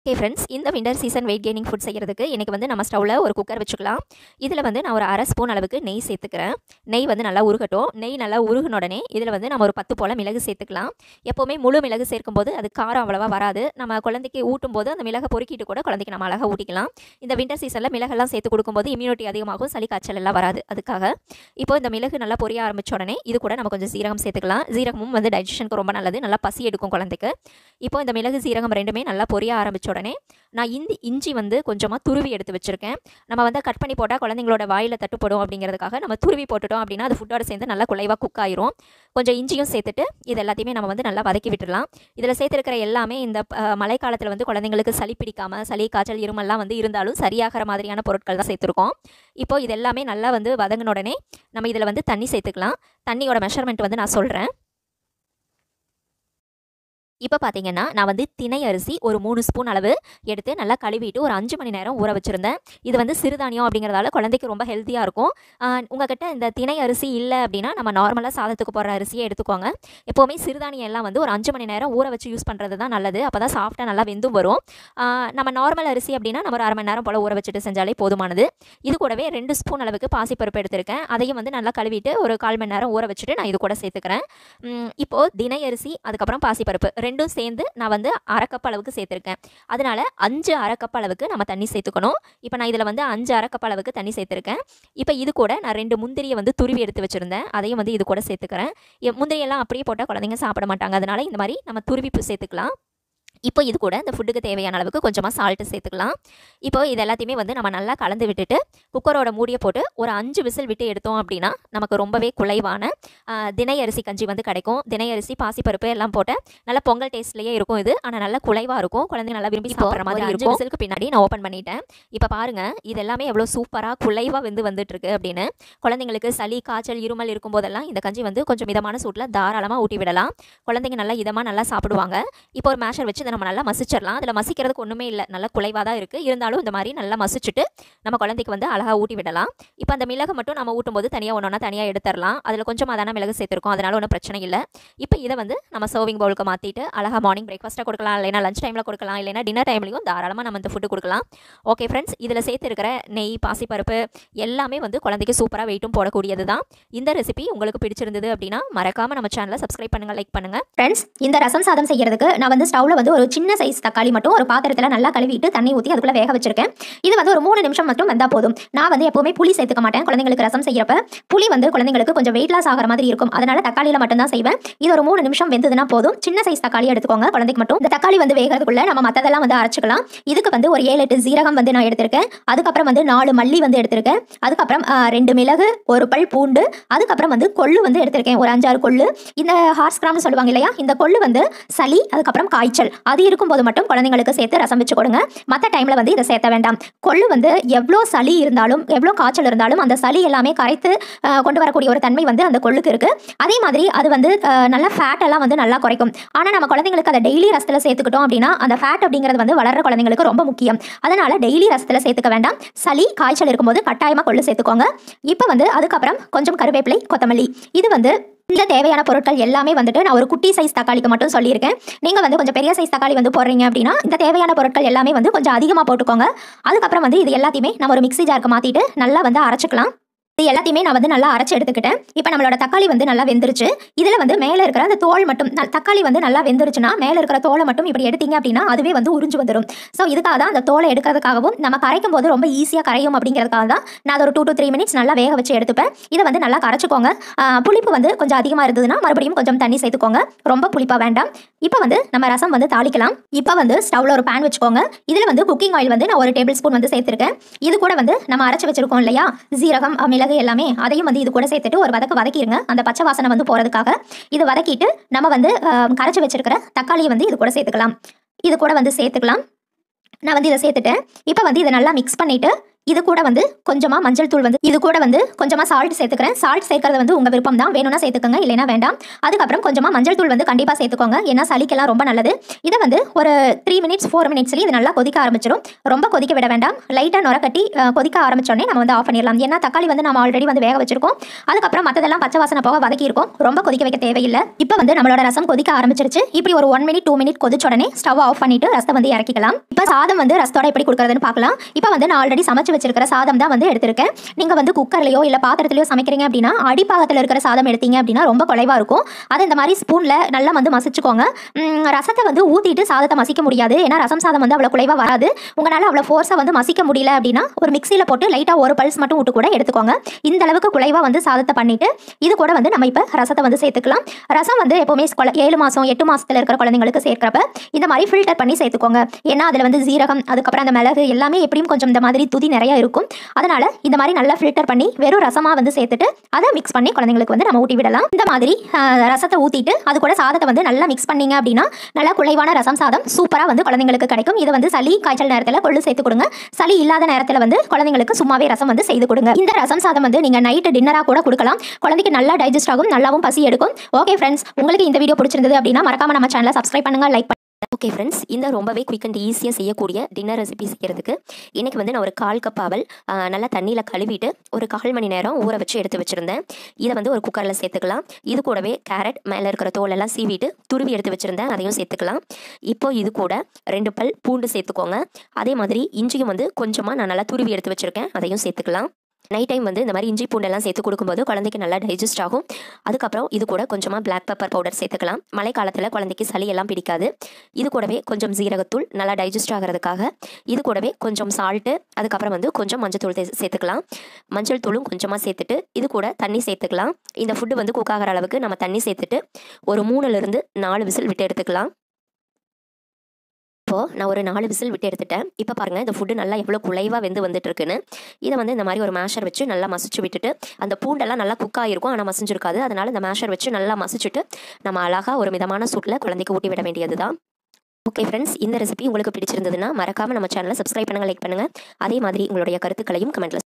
okay friends இந்த winter season weight gaining food செய்கிறதுக்கு இன்றைக்கி வந்து நம்ம ஸ்டவ்வில் ஒரு குக்கர் வச்சுக்கலாம் இதில் வந்து நான் ஒரு அரை ஸ்பூன் அளவுக்கு நெய் சேர்த்துக்கிறேன் நெய் வந்து நல்லா உருகட்டும் நெய் நல்லா உருகின உடனே இதில் வந்து நம்ம ஒரு பத்து போல் மிளகு சேர்த்துக்கலாம் எப்போவுமே முழு மிளகு சேர்க்கும்போது அது காரம் அவ்வளோவா வராது நம்ம குழந்தைக்கு ஊட்டும் போது அந்த மிளகை பொறுக்கிட்டு கூட குழந்தைக்கு நம்ம அழகாக ஊட்டிக்கலாம் இந்த விண்டர் சீசனில் மிளகெல்லாம் சேர்த்து கொடுக்கும்போது இம்யூனிட்டி அதிகமாகும் சளி காய்ச்சல் எல்லாம் வராது அதுக்காக இப்போ இந்த மிளகு நல்லா பொரிய ஆரம்பிச்ச உடனே இது கூட நம்ம கொஞ்சம் சீரகம் சேர்த்துக்கலாம் சீரகமும் வந்து டைஜஷனுக்கு ரொம்ப நல்லது நல்லா பசி எடுக்கும் குழந்தைக்கு இப்போ இந்த மிளகு சீரகம் ரெண்டுமே நல்லா பொரிய ஆரம்பிச்ச உடனே நான் இந்தி இஞ்சி வந்து கொஞ்சமாக துருவி எடுத்து வச்சுருக்கேன் நம்ம வந்து கட் பண்ணி போட்டால் குழந்தைங்களோட வாயில் தட்டுப்படும் அப்படிங்கிறதுக்காக நம்ம துருவி போட்டுட்டோம் அப்படின்னா அது ஃபுட்டோட சேர்ந்து நல்லா குலைவாக குக் ஆயிரும் கொஞ்சம் இஞ்சியும் சேர்த்துட்டு இது எல்லாத்தையுமே நம்ம வந்து நல்லா வதக்கி விட்டுடலாம் இதில் சேர்த்துருக்கிற எல்லாமே இந்த அஹ், மழைக்காலத்தில் வந்து குழந்தைங்களுக்கு சளி பிடிக்காம சளி காய்ச்சல் இருமல்லாம் வந்து இருந்தாலும் சரியாகிற மாதிரியான பொருட்கள் தான் சேர்த்துருக்கோம் இப்போ இது எல்லாமே நல்லா வந்து வதங்கின உடனே நம்ம இதில் வந்து தண்ணி சேர்த்துக்கலாம் தண்ணியோட மெஷர்மெண்ட் வந்து நான் சொல்கிறேன் இப்போ பார்த்தீங்கன்னா நான் வந்து திணை அரிசி ஒரு மூணு ஸ்பூன் அளவு எடுத்து நல்லா கழுவிட்டு ஒரு அஞ்சு மணி நேரம் ஊற வச்சுருந்தேன் இது வந்து சிறுதானியம் அப்படிங்கிறதால குழந்தைக்கு ரொம்ப ஹெல்த்தியாக இருக்கும் ஆஹ் உங்ககிட்ட இந்த திணை அரிசி இல்லை அப்படின்னா நம்ம நார்மலாக சாதத்துக்கு போடுற அரிசியை எடுத்துக்கோங்க எப்போவுமே சிறுதானியம் எல்லாம் வந்து ஒரு அஞ்சு மணி நேரம் ஊற வச்சு யூஸ் பண்ணுறது தான் நல்லது அப்போ தான் சாஃப்டாக நல்லா வெந்தும் வரும் ஆஹ் நம்ம நார்மல் அரிசி அப்படின்னா நம்ம ஒரு அரை மணி நேரம் போல் ஊற வச்சுட்டு செஞ்சாலே போதுமானது இது கூடவே ரெண்டு ஸ்பூன் அளவுக்கு பாசிப்பருப்பு எடுத்திருக்கேன் அதையும் வந்து நல்லா கழுவிட்டு ஒரு கால் மணி நேரம் ஊற வச்சுட்டு நான் இது கூட சேர்த்துக்கிறேன் உம், இப்போ தினை அரிசி அதுக்கப்புறம் பாசிப்பருப்பு ரெண்டும் சேர்ந்து நான் வந்து அரை கப் அளவுக்கு சேர்த்துருக்கேன் அதனால அஞ்சு அரை கப் அளவுக்கு நம்ம தண்ணி சேர்த்துக்கணும் இப்போ நான் இதில் வந்து அஞ்சு அரை கப் அளவுக்கு தண்ணி சேர்த்துருக்கேன் இப்போ இது கூட நான் ரெண்டு முந்திரியை வந்து துருவி எடுத்து வச்சுருந்தேன் அதையும் வந்து இது கூட சேர்த்துக்கிறேன் எ- முந்திரியெல்லாம் அப்படியே போட்டால் குழந்தைங்க சாப்பிட மாட்டாங்க அதனால இந்த மாதிரி நம்ம துருவி பு- சேர்த்துக்கலாம் இப்போ இது கூட இந்த ஃபுட்டுக்கு தேவையான அளவுக்கு கொஞ்சமாக சால்ட்டு சேர்த்துக்கலாம் இப்போ இது எல்லாத்தையுமே வந்து நம்ம நல்லா கலந்து விட்டுட்டு குக்கரோட மூடியை போட்டு ஒரு அஞ்சு விசில் விட்டு எடுத்தோம் அப்படின்னா நமக்கு ரொம்பவே குலைவான ஆஹ், தினை அரிசி கஞ்சி வந்து கிடைக்கும் தினை அரிசி பாசிப்பருப்பு எல்லாம் போட்டு நல்ல பொங்கல் டேஸ்ட்லேயே இருக்கும் இது ஆனால் நல்ல குலைவாக இருக்கும் குழந்தைங்க நல்லா விரும்பி சாப்பிட்ற மாதிரி இருக்கும் விசிலுக்கு பின்னாடி நான் ஓப்பன் பண்ணிட்டேன் இப்போ பாருங்க இது எல்லாமே எவ்வளோ சூப்பராக குலைவாக வெந்து வந்துட்டு இருக்கு அப்படின்னு குழந்தைங்களுக்கு சளி காய்ச்சல் இருமல் இருக்கும் போதெல்லாம் இந்த கஞ்சி வந்து கொஞ்சம் மிதமான சூட்டில் தாராளமாக ஊட்டி விடலாம் குழந்தைங்க நல்லா இதமாக நல்லா சாப்பிடுவாங்க இப்போ ஒரு மேஷர் வச்சு இதை நம்ம நல்லா மசிச்சிடலாம் அதில் மசிக்கிறதுக்கு ஒன்றுமே இல்லை நல்லா குலைவாக தான் இருக்குது இருந்தாலும் இந்த மாதிரி நல்லா மசிச்சுட்டு நம்ம குழந்தைக்கு வந்து அழகாக ஊட்டி விடலாம் இப்போ அந்த மிளகு மட்டும் நம்ம ஊட்டும் போது தனியாக ஒன்றா தனியாக எடுத்துடலாம் அதில் கொஞ்சம் தானே மிளகு சேர்த்துருக்கோம் அதனால ஒன்றும் பிரச்சனை இல்லை இப்போ இதை வந்து நம்ம சர்விங் பவுலுக்கு மாற்றிட்டு அழகாக மார்னிங் பிரேக்ஃபாஸ்ட்டாக கொடுக்கலாம் இல்லைனா லஞ்ச் டைமில் கொடுக்கலாம் இல்லைனா டின்னர் டைம்லையும் தாராளமாக நம்ம இந்த ஃபுட்டு கொடுக்கலாம் ஓகே ஃப்ரெண்ட்ஸ் இதில் சேர்த்துருக்கிற நெய் பாசிப்பருப்பு எல்லாமே வந்து குழந்தைக்கு சூப்பராக வெயிட்டும் போடக்கூடியது தான் இந்த ரெசிபி உங்களுக்கு பிடிச்சிருந்தது அப்படின்னா மறக்காமல் நம்ம சேனலை சப்ஸ்கிரைப் பண்ணுங்கள் லைக் பண்ணுங்கள் ஃப்ரெண்ட்ஸ் இந்த ரசம் சாதம் செய்யறதுக்கு நான் வந்து ஸ்டவ்ல வந்து ஒரு சின்ன சைஸ் தக்காளி மட்டும் ஒரு பாத்திரத்தில் நல்லா கழுவிட்டு தண்ணி ஊற்றி அதுக்குள்ள வேக வச்சிருக்கேன் இது வந்து ஒரு மூணு நிமிஷம் மட்டும் வந்தால் போதும் நான் வந்து எப்பவுமே புளி சேர்த்துக்க மாட்டேன் குழந்தைங்களுக்கு ரசம் செய்யறப்ப புளி வந்து குழந்தைங்களுக்கு கொஞ்சம் வெயிட் லாஸ் ஆகிற மாதிரி இருக்கும் அதனால தக்காளியில் மட்டும் தான் செய்வேன் இது ஒரு மூணு நிமிஷம் வெந்ததுன்னா போதும் சின்ன சைஸ் தக்காளி எடுத்துக்கோங்க குழந்தைக்கு மட்டும் இந்த தக்காளி வந்து வேகிறதுக்குள்ள நம்ம மற்றதெல்லாம் வந்து அரைச்சிக்கலாம் இதுக்கு வந்து ஒரு ஏழு எட்டு சீரகம் வந்து நான் எடுத்திருக்கேன் அதுக்கப்புறம் வந்து நாலு மல்லி வந்து எடுத்திருக்கேன் அதுக்கப்புறம் ஆ, ரெண்டு மிளகு ஒரு பல் பூண்டு அதுக்கப்புறம் வந்து கொள்ளு வந்து எடுத்திருக்கேன் ஒரு அஞ்சாறு கொள்ளு இந்த ஹார்ஸ் கிராம்னு சொல்லுவாங்க இல்லையா இந்த கொள்ளு வந்து சளி அதுக்கப்புறம் காய்ச்சல் அது இருக்கும்போது மட்டும் குழந்தைங்களுக்கு சேர்த்து ரசம் வச்சு கொடுங்க மற்ற டைமில் வந்து இதை சேர்த்த வேண்டாம் கொள்ளு வந்து எவ்வளோ சளி இருந்தாலும் எவ்வளோ காய்ச்சல் இருந்தாலும் அந்த சளி எல்லாமே கரைத்து ஆ, கொண்டு வரக்கூடிய ஒரு தன்மை வந்து அந்த கொள்ளுக்கு இருக்கு அதே மாதிரி அது வந்து ஆ, நல்ல ஃபேட் எல்லாம் வந்து நல்லா குறைக்கும் ஆனால் நம்ம குழந்தைங்களுக்கு அதை டெய்லி ரசத்தில் சேர்த்துக்கிட்டோம் அப்படின்னா அந்த ஃபேட் அப்படிங்கிறது வந்து வளர்ற குழந்தைங்களுக்கு ரொம்ப முக்கியம் அதனால டெய்லி ரசத்தில் சேர்த்துக்க வேண்டாம் சளி காய்ச்சல் இருக்கும்போது கட்டாயமாக கொள்ளு சேர்த்துக்கோங்க இப்போ வந்து அதுக்கப்புறம் கொஞ்சம் கருவேப்பிலை கொத்தமல்லி இது வந்து இந்த தேவையான பொருட்கள் எல்லாமே வந்துட்டு நான் ஒரு குட்டி சைஸ் தக்காளிக்கு மட்டும் சொல்லியிருக்கேன் நீங்கள் வந்து கொஞ்சம் பெரிய சைஸ் தக்காளி வந்து போடுறீங்க அப்படின்னா இந்த தேவையான பொருட்கள் எல்லாமே வந்து கொஞ்சம் அதிகமாக போட்டுக்கோங்க அதுக்கப்புறம் வந்து இது எல்லாத்தையுமே நம்ம ஒரு மிக்ஸி ஜாருக்கு மாற்றிட்டு நல்லா வந்து அரைச்சிக்கலாம் இது எல்லாத்தையுமே நான் வந்து நல்லா அரைச்சு எடுத்துக்கிட்டேன் இப்போ நம்மளோட தக்காளி வந்து நல்லா வெந்துருச்சு இதில் வந்து மேலே இருக்கிற அந்த தோல் மட்டும் ந- தக்காளி வந்து நல்லா வெந்துருச்சுன்னா மேலே இருக்கிற தோலை மட்டும் இப்படி எடுத்தீங்க அப்படின்னா அதுவே வந்து உறிஞ்சு வந்துடும் ஸோ இதுக்காக தான் அந்த தோலை எடுக்கிறதுக்காகவும் நம்ம கரைக்கும் போது ரொம்ப ஈஸியாக கரையும் அப்படிங்கிறதுக்காக தான் நான் அதை ஒரு டூ டு த்ரீ மினிட்ஸ் நல்லா வேக வச்சு எடுத்துப்பேன் இதை வந்து நல்லா கரைச்சிக்கோங்க ஆஹ் புளிப்பு வந்து கொஞ்சம் அதிகமாக இருந்ததுன்னா மறுபடியும் கொஞ்சம் தண்ணி சேர்த்துக்கோங்க ரொம்ப புளிப்பாக வேண்டாம் இப்போ வந்து நம்ம ரசம் வந்து தாளிக்கலாம் இப்போ வந்து ஸ்டவ்ல ஒரு பேன் வச்சுக்கோங்க இதில் வந்து குக்கிங் ஆயில் வந்து நான் ஒரு டேபிள் ஸ்பூன் வந்து சேர்த்துருக்கேன் இது கூட வந்து நம்ம அரைச்சு வச்சிருக்கோம் இல்லையா சீரகம் அஹ், மிளகு எல்லாமே அதையும் வந்து இது கூட சேர்த்துட்டு ஒரு வதக்க வதக்கிடுங்க அந்த பச்சை வாசனை வந்து போகிறதுக்காக இது வதக்கிட்டு நம்ம வந்து ஆஹ், கரைச்சு வச்சிருக்கிற தக்காளியை வந்து இது கூட சேர்த்துக்கலாம் இது கூட வந்து சேர்த்துக்கலாம் நான் வந்து இதை சேர்த்துட்டேன் இப்போ வந்து இதை நல்லா மிக்ஸ் பண்ணிவிட்டு இது கூட வந்து கொஞ்சமாக மஞ்சள் தூள் வந்து இது கூட வந்து கொஞ்சமாக சால்ட் சேர்த்துக்கிறேன் சால்ட் சேர்க்கறது வந்து உங்கள் விருப்பம் தான் வேணும்னா சேர்த்துக்கோங்க இல்லைனா வேண்டாம் அதுக்கப்புறம் கொஞ்சமாக மஞ்சள் தூள் வந்து கண்டிப்பாக சேர்த்துக்கோங்க ஏன்னா சளிக்கெல்லாம் ரொம்ப நல்லது இதை வந்து ஒரு த்ரீ மினிட்ஸ் ஃபோர் மினிட்ஸ்லேயே இது நல்லா கொதிக்க ஆரம்பிச்சிடும் ரொம்ப கொதிக்க விட வேண்டாம் லைட்டாக நுர கட்டி அஹ், கொதிக்க ஆரம்பிச்சோடனே நம்ம வந்து ஆஃப் பண்ணிடலாம் ஏன்னா தக்காளி வந்து நம்ம ஆல்ரெடி வந்து வேக வச்சிருக்கோம் அதுக்கப்புறம் மற்றதெல்லாம் பச்சை வாசனை போக வதக்கியிருக்கோம் ரொம்ப கொதிக்க வைக்க தேவையில்லை இப்போ வந்து நம்மளோட ரசம் கொதிக்க ஆரம்பிச்சிருச்சு இப்படி ஒரு ஒன் மினிட் டூ மினிட் கொதிச்ச உடனே ஸ்டவ் ஆஃப் பண்ணிட்டு ரசத்தை வந்து இறக்கிக்கலாம் இப்போ சாதம் வந்து ரசத்தோட எப்படி கொடுக்குறதுன்னு பார்க்கலாம் இப்போ வந்து நான் ஆல்ரெடி சமைச்சு வச்சிருக்கிற சாதம் தான் வந்து எடுத்திருக்கேன் நீங்கள் வந்து குக்கர்லையோ இல்லை பாத்திரத்திலையோ சமைக்கிறீங்க அப்படின்னா அடிப்பாகத்தில் இருக்கிற சாதம் எடுத்தீங்க அப்படின்னா ரொம்ப குறைவாக இருக்கும் அதை இந்த மாதிரி ஸ்பூனில் நல்லா வந்து மசிச்சுக்கோங்க ம், ரசத்தை வந்து ஊற்றிட்டு சாதத்தை மசிக்க முடியாது ஏன்னா ரசம் சாதம் வந்து அவ்வளோ குறைவாக வராது உங்களால் அவ்வளோ ஃபோர்ஸாக வந்து மசிக்க முடியல அப்படின்னா ஒரு மிக்சியில் போட்டு லைட்டாக ஒரு பல்ஸ் மட்டும் விட்டு கூட எடுத்துக்கோங்க இந்த அளவுக்கு குறைவாக வந்து சாதத்தை பண்ணிட்டு இது கூட வந்து நம்ம இப்போ ரசத்தை வந்து சேர்த்துக்கலாம் ரசம் வந்து எப்போவுமே குழ- ஏழு மாதம் எட்டு மாசத்துல இருக்கிற குழந்தைங்களுக்கு சேர்க்கிறப்ப இந்த மாதிரி ஃபில்டர் பண்ணி சேர்த்துக்கோங்க ஏன்னா அதில் வந்து ஜீரகம் அதுக்கப்புறம் அந்த மிளகு எல்லாமே எப்படியும் கொஞ்சம் இந்த மாதிரி துதி நிறைய இருக்கும் அதனால இந்த மாதிரி நல்லா ஃபில்டர் பண்ணி வெறும் ரசமாக வந்து சேர்த்துட்டு அதை மிக்ஸ் பண்ணி குழந்தைங்களுக்கு வந்து நம்ம ஊட்டி விடலாம் இந்த மாதிரி ஆஹ், ரசத்தை ஊற்றிட்டு அது கூட சாதத்தை வந்து நல்லா மிக்ஸ் பண்ணீங்க அப்படின்னா நல்லா குழைவான ரசம் சாதம் சூப்பராக வந்து குழந்தைங்களுக்கு கிடைக்கும் இது வந்து சளி காய்ச்சல் நேரத்தில் கொள்ளு சேர்த்து கொடுங்க சளி இல்லாத நேரத்தில் வந்து குழந்தைங்களுக்கு சும்மாவே ரசம் வந்து செய்து கொடுங்க இந்த ரசம் சாதம் வந்து நீங்கள் நைட்டு டின்னராக கூட கொடுக்கலாம் குழந்தைக்கு நல்லா டைஜஸ்ட் ஆகும் நல்லாவும் பசி எடுக்கும் ஓகே ஃப்ரெண்ட்ஸ் உங்களுக்கு இந்த வீடியோ பிடிச்சிருந்தது அப்படின்னா மறக்காம நம்ம சேனலை சப்ஸ்கிரைப் பண்ணுங்க லைக் ஓகே ஃப்ரெண்ட்ஸ் இந்த ரொம்பவே குயிக் அண்ட் ஈஸியாக செய்யக்கூடிய டின்னர் ரெசிபி செய்கிறதுக்கு இன்றைக்கி வந்து நான் ஒரு கால் கப் அவல் ஆ, நல்லா தண்ணியில் கழுவிட்டு ஒரு கால் மணி நேரம் ஊற வச்சு எடுத்து வச்சுருந்தேன் இதை வந்து ஒரு குக்கரில் சேர்த்துக்கலாம் இது கூடவே கேரட் மேலே இருக்கிற தோலெல்லாம் சீவிட்டு துருவி எடுத்து வச்சுருந்தேன் அதையும் சேர்த்துக்கலாம் இப்போ இது கூட ரெண்டு பல் பூண்டு சேர்த்துக்கோங்க அதே மாதிரி இஞ்சியும் வந்து கொஞ்சமாக நான் நல்லா துருவி எடுத்து வச்சுருக்கேன் அதையும் சேர்த்துக்கலாம் நைட் டைம் வந்து இந்த மாதிரி இஞ்சி பூண்டெல்லாம் சேர்த்து கொடுக்கும்போது குழந்தைக்கு நல்லா டைஜஸ்ட் ஆகும் அதுக்கப்புறம் இது கூட கொஞ்சமாக பிளாக் பெப்பர் பவுடர் சேர்த்துக்கலாம் மழை காலத்தில் குழந்தைக்கு சளி எல்லாம் பிடிக்காது இது கூடவே கொஞ்சம் ஜீரகத்தூள் நல்லா டைஜஸ்ட் ஆகிறதுக்காக இது கூடவே கொஞ்சம் சால்ட்டு அதுக்கப்புறம் வந்து கொஞ்சம் மஞ்சள் தூள் தே- சேர்த்துக்கலாம் மஞ்சள் தூளும் கொஞ்சமாக சேர்த்துட்டு இது கூட தண்ணி சேர்த்துக்கலாம் இந்த ஃபுட்டு வந்து குக் ஆகிற அளவுக்கு நம்ம தண்ணி சேர்த்துட்டு ஒரு மூணுலேருந்து நாலு விசில் விட்டு எடுத்துக்கலாம் இப்போது நான் ஒரு நாலு விசில் விட்டு எடுத்துட்டேன் இப்போ பாருங்கள் இந்த ஃபுட்டு நல்லா எவ்வளோ குலைவாக வெந்து வந்துட்டு இருக்குன்னு இதை வந்து இந்த மாதிரி ஒரு மேஷர் வச்சு நல்லா மசிச்சு விட்டுட்டு அந்த பூண்டெல்லாம் நல்லா குக் ஆகிருக்கும் ஆனால் மசிஞ்சிருக்காது அதனால இந்த மேஷர் வச்சு நல்லா மசிச்சுட்டு நம்ம அழகாக ஒரு மிதமான சூட்டில் குழந்தைக்கு ஊட்டி விட வேண்டியது தான் ஓகே ஃப்ரெண்ட்ஸ் இந்த ரெசிபி உங்களுக்கு பிடிச்சிருந்ததுன்னா மறக்காமல் நம்ம சேனலை சப்ஸ்கிரைப் பண்ணுங்கள் லைக் பண்ணுங்கள் அதே மாதிரி உங்களுடைய கருத்துக்களையும் கமெண்ட்டில்